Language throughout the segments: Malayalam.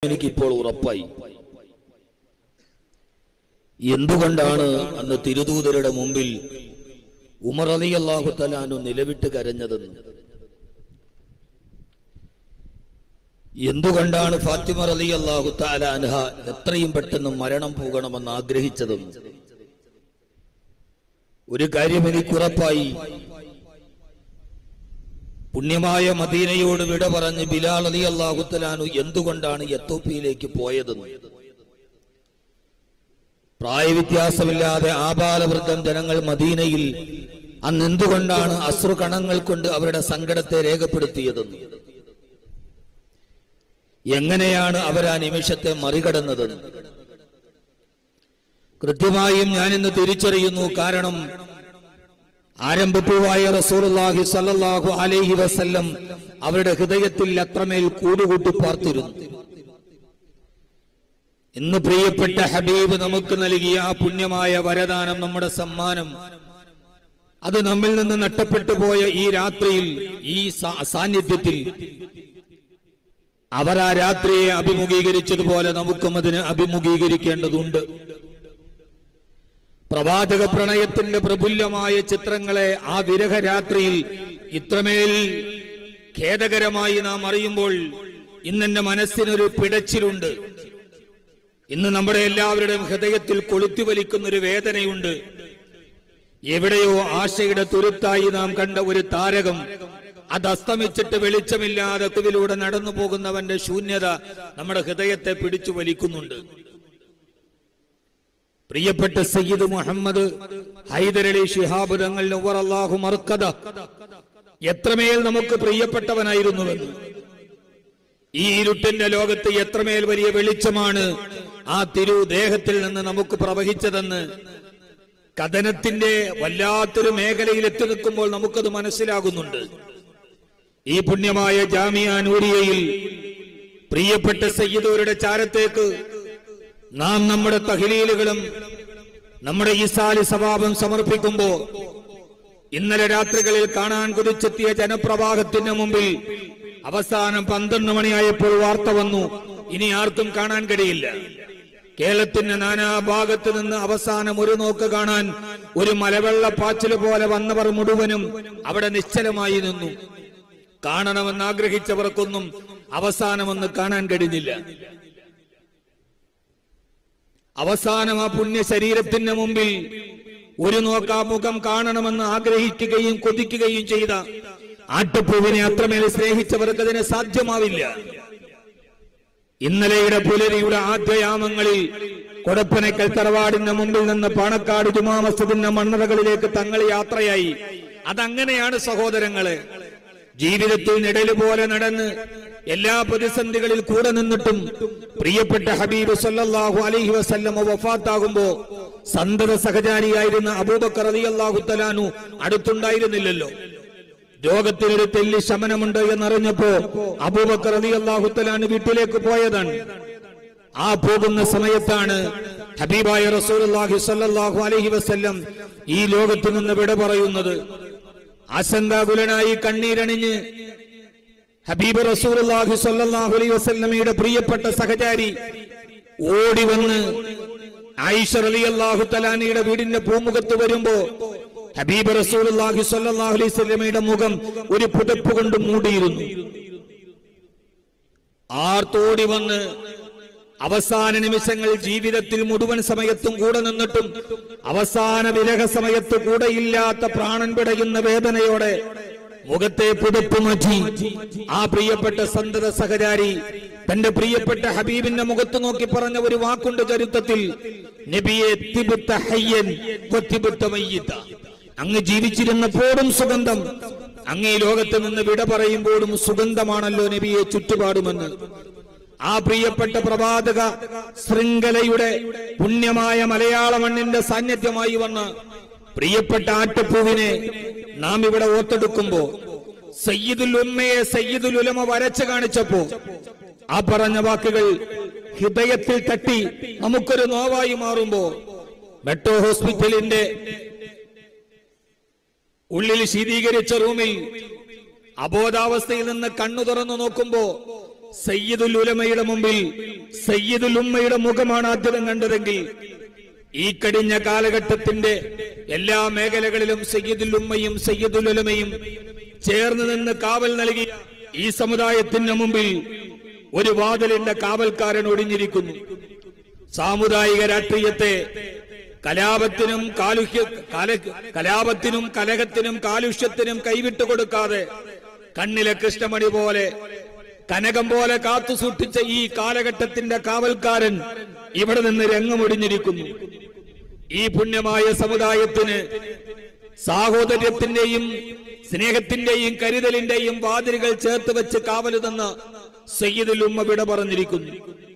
എനിക്കിപ്പോൾ ഉറപ്പായി എന്തുകൊണ്ടാണ് അന്ന് തിരുദൂതരുടെ മുമ്പിൽ ഉമർ അലി അള്ളാഹു തലാനു നിലവിട്ട് കരഞ്ഞതെന്ന് എന്തുകൊണ്ടാണ് ഫാത്തിമ അലി അള്ളാഹു താലാൻഹ എത്രയും പെട്ടെന്ന് മരണം പോകണമെന്ന് ആഗ്രഹിച്ചതും ഒരു കാര്യം എനിക്കുറപ്പായി പുണ്യമായ മദീനയോട് വിട പറഞ്ഞ് ബിലാൽ അലി അള്ളാഹു തലാനു എന്തുകൊണ്ടാണ് എത്തോപ്പിയിലേക്ക് പോയതെന്ന് പ്രായവ്യത്യാസമില്ലാതെ ആബാലവൃദ്ധം ജനങ്ങൾ മദീനയിൽ അന്ന് എന്തുകൊണ്ടാണ് അശ്രു കണങ്ങൾ കൊണ്ട് അവരുടെ സങ്കടത്തെ രേഖപ്പെടുത്തിയതെന്ന് എങ്ങനെയാണ് അവർ ആ നിമിഷത്തെ മറികടന്നതെന്ന് കൃത്യമായും ഞാൻ ഇന്ന് തിരിച്ചറിയുന്നു കാരണം ആരംഭപ്പൂവായ റസൂലുള്ളാഹി സല്ലല്ലാഹു അലൈഹി വസല്ലം അവരുടെ ഹൃദയത്തിൽ അത്രമേൽ കൂടുകൂട്ടി പാർത്തിരുന്നു ഇന്ന് പ്രിയപ്പെട്ട ഹബീബ് നമുക്ക് നൽകിയ ആ പുണ്യമായ വരദാനം നമ്മുടെ സമ്മാനം അത് നമ്മിൽ നിന്ന് നഷ്ടപ്പെട്ടു പോയ ഈ രാത്രിയിൽ ഈ സാ- സാന്നിധ്യത്തിൽ അവർ ആ രാത്രിയെ അഭിമുഖീകരിച്ചതുപോലെ നമുക്കും അതിന് അഭിമുഖീകരിക്കേണ്ടതുണ്ട് പ്രവാചക പ്രണയത്തിന്റെ പ്രഫുല്ലമായ ചിത്രങ്ങളെ ആ വിരഹരാത്രിയിൽ ഇത്രമേൽ ഖേദകരമായി നാം അറിയുമ്പോൾ ഇന്നെന്റെ മനസ്സിനൊരു പിടച്ചിലുണ്ട് ഇന്ന് നമ്മുടെ എല്ലാവരുടെയും ഹൃദയത്തിൽ കൊളുത്തി വലിക്കുന്ന ഒരു വേദനയുണ്ട് എവിടെയോ ആശയുടെ തുരുത്തായി നാം കണ്ട ഒരു താരകം അത് അസ്തമിച്ചിട്ട് വെളിച്ചമില്ലാതെ തുവിലൂടെ നടന്നു പോകുന്നവന്റെ ശൂന്യത നമ്മുടെ ഹൃദയത്തെ പിടിച്ചു വലിക്കുന്നുണ്ട് പ്രിയപ്പെട്ട സയ്യിദ് മുഹമ്മദ് ഹൈദരലി ശിഹാബ് തങ്ങൾ അള്ളാഹു മറുക്കഥ എത്രമേൽ നമുക്ക് പ്രിയപ്പെട്ടവനായിരുന്നുവെന്ന് ഈ ഇരുട്ടിന്റെ ലോകത്ത് എത്രമേൽ വലിയ വെളിച്ചമാണ് ആ തിരു ദേഹത്തിൽ നിന്ന് നമുക്ക് പ്രവഹിച്ചതെന്ന് കഥനത്തിന്റെ വല്ലാത്തൊരു മേഖലയിൽ എത്തി നിൽക്കുമ്പോൾ നമുക്കത് മനസ്സിലാകുന്നുണ്ട് ഈ പുണ്യമായ ജാമിയ നൂരിയയിൽ പ്രിയപ്പെട്ട സയ്യിദോരുടെ ചാരത്തേക്ക് നാം നമ്മുടെ തഹലീലുകളും നമ്മുടെ ഈസാലി സ്വഭാവം സമർപ്പിക്കുമ്പോ ഇന്നലെ രാത്രികളിൽ കാണാൻ കുതിച്ചെത്തിയ ജനപ്രവാഹത്തിന് മുമ്പിൽ അവസാനം പന്ത്രണ്ട് മണിയായപ്പോൾ വാർത്ത വന്നു ഇനി ആർക്കും കാണാൻ കഴിയില്ല കേരളത്തിന്റെ നാനാഭാഗത്ത് നിന്ന് അവസാനം ഒരു നോക്ക് കാണാൻ ഒരു മലവെള്ള പാച്ചില് പോലെ വന്നവർ മുഴുവനും അവിടെ നിശ്ചലമായി നിന്നു കാണണമെന്ന് ആഗ്രഹിച്ചവർക്കൊന്നും അവസാനമൊന്ന് കാണാൻ കഴിഞ്ഞില്ല അവസാനം ആ പുണ്യ ശരീരത്തിന് മുമ്പിൽ ഒരു നോക്കാ മുഖം കാണണമെന്ന് ആഗ്രഹിക്കുകയും കൊതിക്കുകയും ചെയ്ത ആട്ടുപൂവിനെ അത്രമേൽ സ്നേഹിച്ചവർക്ക് അതിന് സാധ്യമാവില്ല ഇന്നലെയുടെ പുലരിയുടെ ആദ്യയാമങ്ങളിൽ കൊടപ്പനക്കൽ തറവാടിന്റെ മുമ്പിൽ നിന്ന് പാണക്കാട് ജുമാ മസ്ജിദിന്റെ മണ്ണറകളിലേക്ക് തങ്ങൾ യാത്രയായി അതങ്ങനെയാണ് സഹോദരങ്ങളെ ജീവിതത്തിൽ നിഴല് പോലെ നടന്ന് എല്ലാ പ്രതിസന്ധികളിൽ കൂടെ നിന്നിട്ടും പ്രിയപ്പെട്ട ഹബീബ് സല്ലല്ലാഹു അലൈഹി വസല്ലമ വഫാത്താകുമ്പോ സന്തത സഹചാരിയായിരുന്ന അബൂബക്കർ റളിയല്ലാഹു തലാനു അടുത്തുണ്ടായിരുന്നില്ലല്ലോ രോഗത്തിനൊരു തെല്ലി ശമനമുണ്ട് എന്നറിഞ്ഞപ്പോ അബൂബക്കർ റളിയല്ലാഹു തലാനു വീട്ടിലേക്ക് പോയതാണ് ആ പോകുന്ന സമയത്താണ് ഹബീബായ റസൂലുള്ളാഹി സ്വല്ലല്ലാഹു അലൈഹി വസല്ലം ഈ ലോകത്തു നിന്ന് വിട പറയുന്നത് ആശങ്കാകുലനായി കണ്ണീരണിഞ്ഞ് ഹബീബ് റസൂലുള്ളാഹി സ്വല്ലല്ലാഹു അലൈഹി വസല്ലമയുടെ പ്രിയപ്പെട്ട സഹചാരി ഓടി വന്ന് ആയിഷ റളിയല്ലാഹു തലാനിയുടെ വീടിന്റെ പൂമുഖത്ത് വരുമ്പോ ഹബീബ് റസൂലുള്ളാഹി സ്വല്ലല്ലാഹു അലൈഹി വസല്ലമയുടെ മുഖം ഒരു പുതപ്പ് കൊണ്ട് മൂടിയിരുന്നു ആർത്തോടി വന്ന് അവസാന നിമിഷങ്ങൾ ജീവിതത്തിൽ മുഴുവൻ സമയത്തും കൂടെ നിന്നിട്ടും അവസാന വിരഹ സമയത്ത് കൂടെയില്ലാത്ത പ്രാണൻ പിടയുന്ന വേദനയോടെ മുഖത്തെ പുതപ്പ് മാറ്റി ആ പ്രിയപ്പെട്ട സന്തത സഹചാരി തന്റെ പ്രിയപ്പെട്ട ഹബീബിന്റെ മുഖത്ത് നോക്കി പറഞ്ഞ ഒരു വാക്കുണ്ട് ചരിത്രത്തിൽ നബിയെ തിബുത്ത ഹയ്യൻ വത്തിബുത്ത മയ്യിത്ത. അങ്ങ് ജീവിച്ചിരുന്നപ്പോഴും സുഗന്ധം അങ്ങ് ഈ ലോകത്ത് നിന്ന് വിട പറയുമ്പോഴും സുഗന്ധമാണല്ലോ നബിയെ ചുറ്റുപാടുമെന്ന് ആ പ്രിയപ്പെട്ട പ്രവാചക ശൃംഖലയുടെ പുണ്യമായ മലയാള മണ്ണിന്റെ സാന്നിധ്യമായി വന്ന പ്രിയപ്പെട്ട ആട്ടുപൂവിനെ നാം ഇവിടെ ഓർത്തെടുക്കുമ്പോ സയ്യിദുൽ ഉമ്മയെ സയ്യിദുൽ ഉലമ വരച്ചു കാണിച്ചപ്പോ ആ പറഞ്ഞ വാക്കുകൾ ഹൃദയത്തിൽ തട്ടി നമുക്കൊരു നോവായി മാറുമ്പോ മെട്രോ ഹോസ്പിറ്റലിന്റെ ഉള്ളിൽ ശീതീകരിച്ച റൂമിൽ അബോധാവസ്ഥയിൽ നിന്ന് കണ്ണു തുറന്നു നോക്കുമ്പോ സയ്യിദുൽ ഉലമയുടെ മുമ്പിൽ സയ്യിദുൽ ഉമ്മയുടെ മുഖമാണ് ആദ്യം കണ്ടതെങ്കിൽ ഈ കഴിഞ്ഞ കാലഘട്ടത്തിന്റെ എല്ലാ മേഖലകളിലും സയ്യിദുൽ ഉമ്മയും സയ്യിദുൽ ഉലമയും ചേർന്ന് നിന്ന് കാവൽ നൽകിയ ഈ സമുദായത്തിന് മുമ്പിൽ ഒരു വാതിലിന്റെ കാവൽക്കാരൻ ഒടിഞ്ഞിരിക്കുന്നു സാമുദായിക രാഷ്ട്രീയത്തെ കലാപത്തിനും കാലുഷ്യ കാല- കലാപത്തിനും കലഹത്തിനും കാലുഷ്യത്തിനും കൈവിട്ടു കൊടുക്കാതെ കണ്ണിലെ കൃഷ്ണമണി പോലെ കനകം പോലെ കാത്തു സൂക്ഷിച്ച ഈ കാലഘട്ടത്തിന്റെ കാവൽക്കാരൻ ഇവിടെ നിന്ന് രംഗമൊടിഞ്ഞിരിക്കുന്നു ഈ പുണ്യമായ സമുദായത്തിന് സാഹോദര്യത്തിന്റെയും സ്നേഹത്തിന്റെയും കരുതലിന്റെയും വാതിലുകൾ ചേർത്ത് വെച്ച് കാവല് തന്ന സയ്യിദുൽ ഉമ്മ വിട പറഞ്ഞിരിക്കുന്നു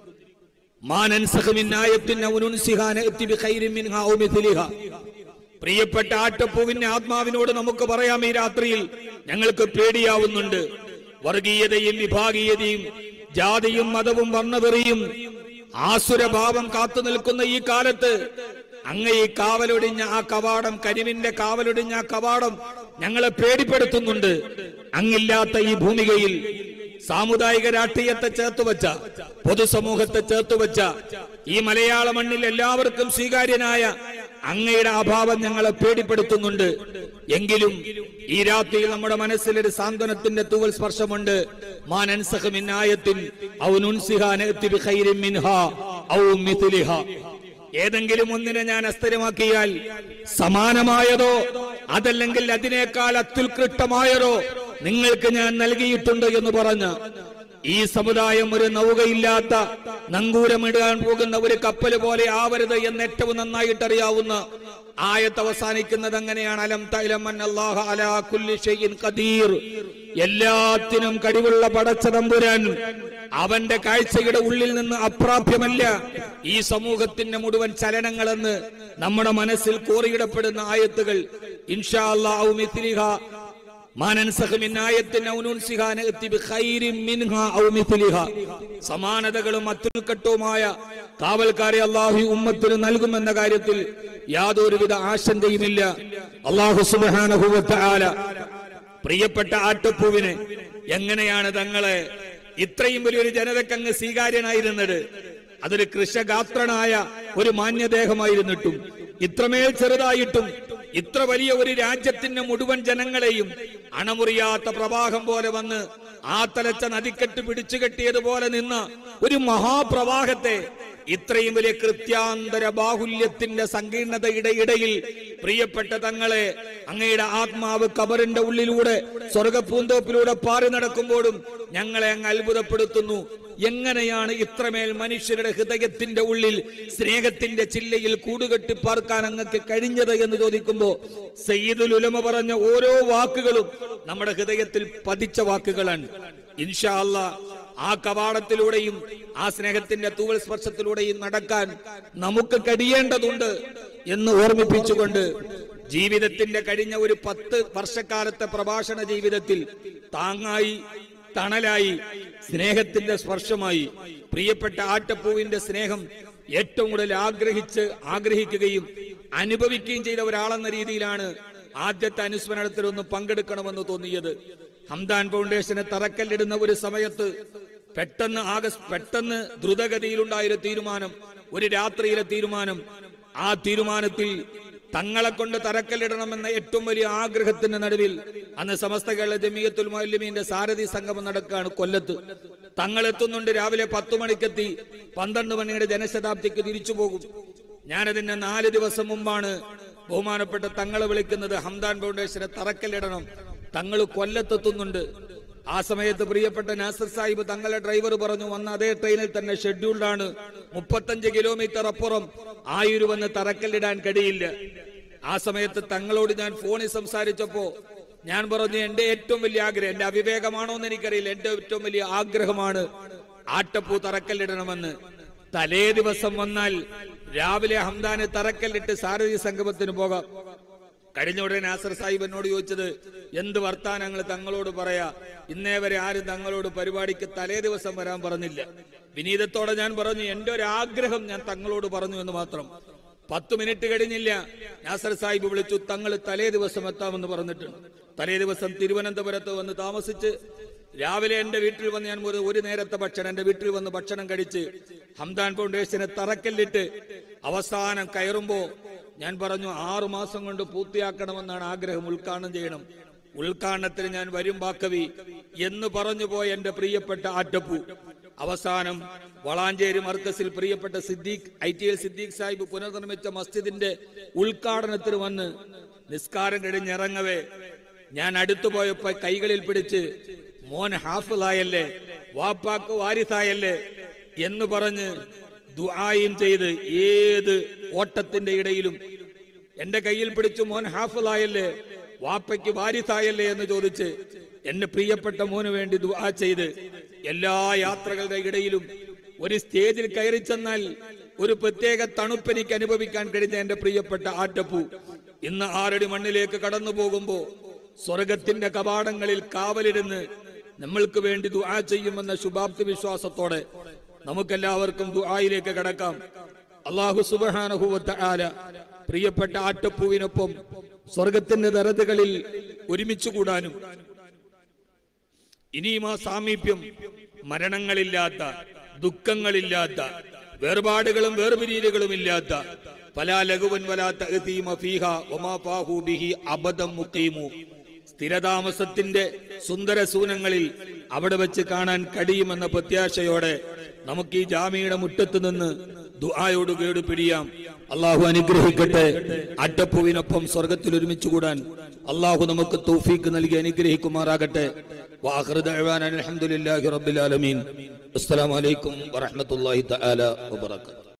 പ്രിയപ്പെട്ട ആട്ടപ്പൂവിന്റെ ആത്മാവിനോട് നമുക്ക് പറയാം ഈ രാത്രിയിൽ ഞങ്ങൾക്ക് പേടിയാവുന്നുണ്ട് വർഗീയതയും വിഭാഗീയതയും ജാതിയും മതവും വർണ്ണവെറിയും ആസുരഭാവം കാത്തു നിൽക്കുന്ന ഈ കാലത്ത് അങ്ങ് ഈ കാവലൊടിഞ്ഞ ആ കവാടം കരിവിന്റെ കാവലൊടിഞ്ഞ ആ കവാടം ഞങ്ങളെ പേടിപ്പെടുത്തുന്നുണ്ട് അങ്ങില്ലാത്ത ഈ ഭൂമികയിൽ സാമുദായിക രാഷ്ട്രീയത്തെ ചേർത്തുവച്ച പൊതുസമൂഹത്തെ ചേർത്തുവച്ച ഈ മലയാള മണ്ണിൽ എല്ലാവർക്കും സ്വീകാര്യനായ അങ്ങയുടെ അഭാവം ഞങ്ങളെ പേടിപ്പെടുത്തുന്നുണ്ട് എങ്കിലും ഈ രാത്രിയിൽ നമ്മുടെ മനസ്സിൽ ഒരു സാന്ത്വനത്തിന്റെ തൂവൽ സ്പർശമുണ്ട് മാനൻസഹമിന്നായത്തിൻ ഏതെങ്കിലും ഒന്നിനെ ഞാൻ അസ്ഥിരമാക്കിയാൽ സമാനമായതോ അതല്ലെങ്കിൽ അതിനേക്കാൾ അത്യുത്കൃഷ്ടമായതോ നിങ്ങൾക്ക് ഞാൻ നൽകിയിട്ടുണ്ട് എന്ന് പറഞ്ഞ് ഈ സമുദായം ഒരു നൗകയില്ലാത്ത നങ്കൂരമിടാൻ പോകുന്ന ഒരു കപ്പൽ പോലെ ആവരുത് എന്ന് ഏറ്റവും നന്നായിട്ട് അറിയാവുന്ന ആയത്ത് അവസാനിക്കുന്നത് അങ്ങനെയാണ് അലം തൈലമൻ അല്ലാഹ അലാ കുല്ലി ഷൈഇൻ ഖദീർ എല്ലാത്തിനും കഴിവുള്ള പടച്ച തമ്പുരാൻ അവന്റെ കാഴ്ചയുടെ ഉള്ളിൽ നിന്ന് അപ്രാപ്യമല്ല ഈ സമൂഹത്തിന്റെ മുഴുവൻ ചലനങ്ങളെന്ന് നമ്മുടെ മനസ്സിൽ കോറിയിടപ്പെടുന്ന ആയത്തുകൾ ഇൻഷാ അല്ലാഹു മിത്ലിഹ സമാനതകളും അത്യുൽക്കട്ടവുമായ കാവൽക്കാരെ അള്ളാഹു ഉമ്മത്തിന് നൽകുമെന്ന കാര്യത്തിൽ യാതൊരുവിധ ആശങ്കയുമില്ല അള്ളാഹു സുബാനഹുവല പ്രിയപ്പെട്ട ആട്ടപ്പൂവിന് എങ്ങനെയാണ് തങ്ങളെ ഇത്രയും വലിയൊരു ജനതക്കങ്ങ് സ്വീകാര്യനായിരുന്നത് അതൊരു കൃഷഗാത്രനായ ഒരു മാന്യദേഹമായിരുന്നിട്ടും ഇത്രമേൽ ചെറുതായിട്ടും ഇത്ര വലിയ ഒരു രാജ്യത്തിന്റെ മുഴുവൻ ജനങ്ങളെയും അണമുറിയാത്ത പ്രവാഹം പോലെ വന്ന് ആ തലച്ച നദിക്കെട്ട് പിടിച്ചു കെട്ടിയതുപോലെ നിന്ന ഒരു മഹാപ്രവാഹത്തെ ഇത്രയും വലിയ കൃത്യാന്തര ബാഹുല്യത്തിന്റെ സങ്കീർണതയുടെ ഇടയിൽ പ്രിയപ്പെട്ട തങ്ങളെ അങ്ങയുടെ ആത്മാവ് കബറിന്റെ ഉള്ളിലൂടെ സ്വർഗപൂന്തോപ്പിലൂടെ പാറി നടക്കുമ്പോഴും ഞങ്ങളെ അങ്ങ് അത്ഭുതപ്പെടുത്തുന്നു എങ്ങനെയാണ് ഇത്രമേൽ മനുഷ്യരുടെ ഹൃദയത്തിന്റെ ഉള്ളിൽ സ്നേഹത്തിന്റെ ചില്ലയിൽ കൂടുകെട്ടി പാർക്കാൻ അങ്ങക്ക് കഴിഞ്ഞത് എന്ന് ചോദിക്കുമ്പോ സയ്യിദുൽ ഉലമ പറഞ്ഞ ഓരോ വാക്കുകളും നമ്മുടെ ഹൃദയത്തിൽ പതിച്ച വാക്കുകളാണ് ഇൻഷാ അല്ലാ ആ കവാടത്തിലൂടെയും ആ സ്നേഹത്തിന്റെ തൂവൽ സ്പർശത്തിലൂടെയും നടക്കാൻ നമുക്ക് കഴിയേണ്ടതുണ്ട് എന്ന് ഓർമ്മിപ്പിച്ചുകൊണ്ട് ജീവിതത്തിന്റെ കഴിഞ്ഞ ഒരു പത്ത് വർഷക്കാലത്തെ പ്രഭാഷണ ജീവിതത്തിൽ താങ്ങായി തണലായി സ്നേഹത്തിന്റെ സ്പർശമായി പ്രിയപ്പെട്ട ആട്ടപ്പൂവിന്റെ സ്നേഹം ഏറ്റവും കൂടുതൽ ആഗ്രഹിച്ച് ആഗ്രഹിക്കുകയും അനുഭവിക്കുകയും ചെയ്ത ഒരാളെന്ന രീതിയിലാണ് ആദ്യത്തെ അനുസ്മരണത്തിൽ ഒന്ന് പങ്കെടുക്കണമെന്ന് തോന്നിയത് ഹംദാൻ ഫൗണ്ടേഷന് തറക്കല്ലിടുന്ന ഒരു സമയത്ത് പെട്ടെന്ന് ആഗസ്റ്റ് പെട്ടെന്ന് ദ്രുതഗതിയിലുണ്ടായൊരു തീരുമാനം ഒരു രാത്രിയിലെ തീരുമാനം ആ തീരുമാനത്തിൽ തങ്ങളെ കൊണ്ട് തറക്കല്ലിടണമെന്ന ഏറ്റവും വലിയ ആഗ്രഹത്തിന്റെ നടുവിൽ അന്ന് സമസ്ത കേരള ജമിയത്തുൽ മൗല്യമീന്റെ സാരഥി സംഗമം നടക്കുകയാണ് കൊല്ലത്ത് തങ്ങൾ എത്തുന്നുണ്ട് രാവിലെ പത്തു മണിക്കെത്തി പന്ത്രണ്ട് മണിയുടെ ജനശതാബ്ദിക്ക് തിരിച്ചു പോകും ഞാനതിന്റെ നാല് ദിവസം മുമ്പാണ് ബഹുമാനപ്പെട്ട തങ്ങളെ വിളിക്കുന്നത് ഹംദാൻ ഫൗണ്ടേഷനെ തറക്കല്ലിടണം തങ്ങൾ കൊല്ലത്തെത്തുന്നുണ്ട് ആ സമയത്ത് പ്രിയപ്പെട്ട നാസർ സാഹിബ് തങ്ങളെ ഡ്രൈവർ പറഞ്ഞു വന്ന അതേ ട്രെയിനിൽ തന്നെ ഷെഡ്യൂൾഡ് ആണ് മുപ്പത്തഞ്ച് കിലോമീറ്റർ അപ്പുറം ആയൂര് വന്ന് തറക്കല്ലിടാൻ കഴിയില്ല ആ സമയത്ത് തങ്ങളോട് ഞാൻ ഫോണിൽ സംസാരിച്ചപ്പോ ഞാൻ പറഞ്ഞു എന്റെ ഏറ്റവും വലിയ ആഗ്രഹം എന്റെ അവിവേകമാണോ എന്ന് എനിക്കറിയില്ല എന്റെ ഏറ്റവും വലിയ ആഗ്രഹമാണ് ആട്ടപ്പൂ തറക്കല്ലിടണമെന്ന് തലേ ദിവസം വന്നാൽ രാവിലെ ഹംദാന് തറക്കല്ലിട്ട് സാരഥി സംഗമത്തിന് പോകാം കഴിഞ്ഞ ഉടനെ നാസർ സാഹിബ് എന്നോട് ചോദിച്ചത് എന്ത് വർത്താനങ്ങൾ തങ്ങളോട് പറയാ ഇന്നേ വരെ ആരും തങ്ങളോട് പരിപാടിക്ക് തലേ ദിവസം വരാൻ പറഞ്ഞില്ല വിനീതത്തോടെ ഞാൻ പറഞ്ഞു എന്റെ ഒരു ആഗ്രഹം ഞാൻ തങ്ങളോട് പറഞ്ഞു എന്ന് മാത്രം പത്ത് മിനിറ്റ് കഴിഞ്ഞില്ല നാസർ സാഹിബ് വിളിച്ചു തങ്ങൾ തലേ ദിവസം എത്താമെന്ന് പറഞ്ഞിട്ടുണ്ട് തലേ ദിവസം തിരുവനന്തപുരത്ത് വന്ന് താമസിച്ച് രാവിലെ എന്റെ വീട്ടിൽ വന്ന് ഞാൻ ഒരു ഒരു നേരത്തെ ഭക്ഷണം എന്റെ വീട്ടിൽ വന്ന് ഭക്ഷണം കഴിച്ച് ഹംദാൻ ഫൗണ്ടേഷന് തറക്കല്ലിട്ട് അവസാനം കയറുമ്പോ ഞാൻ പറഞ്ഞു ആറു മാസം കൊണ്ട് പൂർത്തിയാക്കണമെന്നാണ് ആഗ്രഹം ഉദ്ഘാടനം ചെയ്യണം ഉദ്ഘാടനത്തിന് ഞാൻ വരും ബാക്കവി എന്ന് പറഞ്ഞു പോയ എന്റെ പ്രിയപ്പെട്ട ആറ്റപ്പു അവസാനം വളാഞ്ചേരി മർക്കസിൽ പ്രിയപ്പെട്ട Siddique I T L Siddique Sahib പുനർനിർമ്മിച്ച മസ്ജിദിന്റെ ഉദ്ഘാടനത്തിന് വന്ന് നിസ്കാരം കഴിഞ്ഞിറങ്ങവേ ഞാൻ അടുത്തു പോയപ്പോ കൈകളിൽ പിടിച്ച് മോൻ ഹാഫിളായല്ലേ വാപ്പാക്ക് വാരിസായല്ലേ എന്ന് പറഞ്ഞ് ദുആയും ചെയ്ത് ഏത് ഓട്ടത്തിന്റെ ഇടയിലും എന്റെ കയ്യിൽ പിടിച്ചു മോൻ ഹാഫിളായല്ലേ വാപ്പയ്ക്ക് വാരിസായല്ലേ എന്ന് ചോദിച്ച് എന്റെ പ്രിയപ്പെട്ട മോന് വേണ്ടി ദുആ ചെയ്ത് എല്ലാ യാത്രകളുടെ ഇടയിലും ഒരു സ്റ്റേജിൽ കയറി ചെന്നാൽ ഒരു പ്രത്യേക തണുപ്പ് എനിക്ക് അനുഭവിക്കാൻ കഴിഞ്ഞ എന്റെ പ്രിയപ്പെട്ട ആറ്റപ്പൂ ഇന്ന് ആറടി മണ്ണിലേക്ക് കടന്നു പോകുമ്പോ സ്വർഗത്തിന്റെ കവാടങ്ങളിൽ കാവലിരുന്ന് നമ്മൾക്ക് വേണ്ടി ദുആ ചെയ്യുമെന്ന ശുഭാപ്തി വിശ്വാസത്തോടെ നമുക്കെല്ലാവർക്കും ദുആയിലേക്ക് കടക്കാം അള്ളാഹു സുബഹാനഹുവത്ത ആല പ്രിയപ്പെട്ട ആറ്റപ്പൂവിനൊപ്പം സ്വർഗത്തിന്റെ ദരതുകളിൽ ഒരുമിച്ച് കൂടാനും ഇനിയും ആ സാമീപ്യം മരണങ്ങളില്ലാത്ത ദുഃഖങ്ങളില്ലാത്ത വേർപാടുകളും വേർപിരീലുകളും ഇല്ലാത്ത പല ലഘുവൻ വലാത്ത ഫീഹ ഒമാ ഫാഹു ബിഹി അബദം മുഖീമു സ്ഥിരതാമസത്തിന്റെ സുന്ദര സൂനങ്ങളിൽ അവിടെ വെച്ച് കാണാൻ കഴിയുമെന്ന പ്രത്യാശയോടെ നമുക്ക് ഈ ജാമിയുടെ മുറ്റത്ത് നിന്ന് ദുആയോട് കേട് പിടിയാം അള്ളാഹു അനുഗ്രഹിക്കട്ടെ അറ്റപ്പുവിനൊപ്പം സ്വർഗത്തിൽ ഒരുമിച്ച് കൂടാൻ അള്ളാഹു നമുക്ക് തൗഫീക്ക് നൽകി അനുഗ്രഹിക്കുമാറാകട്ടെ വാഹൃദ അലഹമുല്ലാഹി റബ്ബിൽ ആലമീൻ അസ്സലാമു അലൈക്കും വറഹ്മത്തുള്ളാഹി തആല വബറകാതുഹു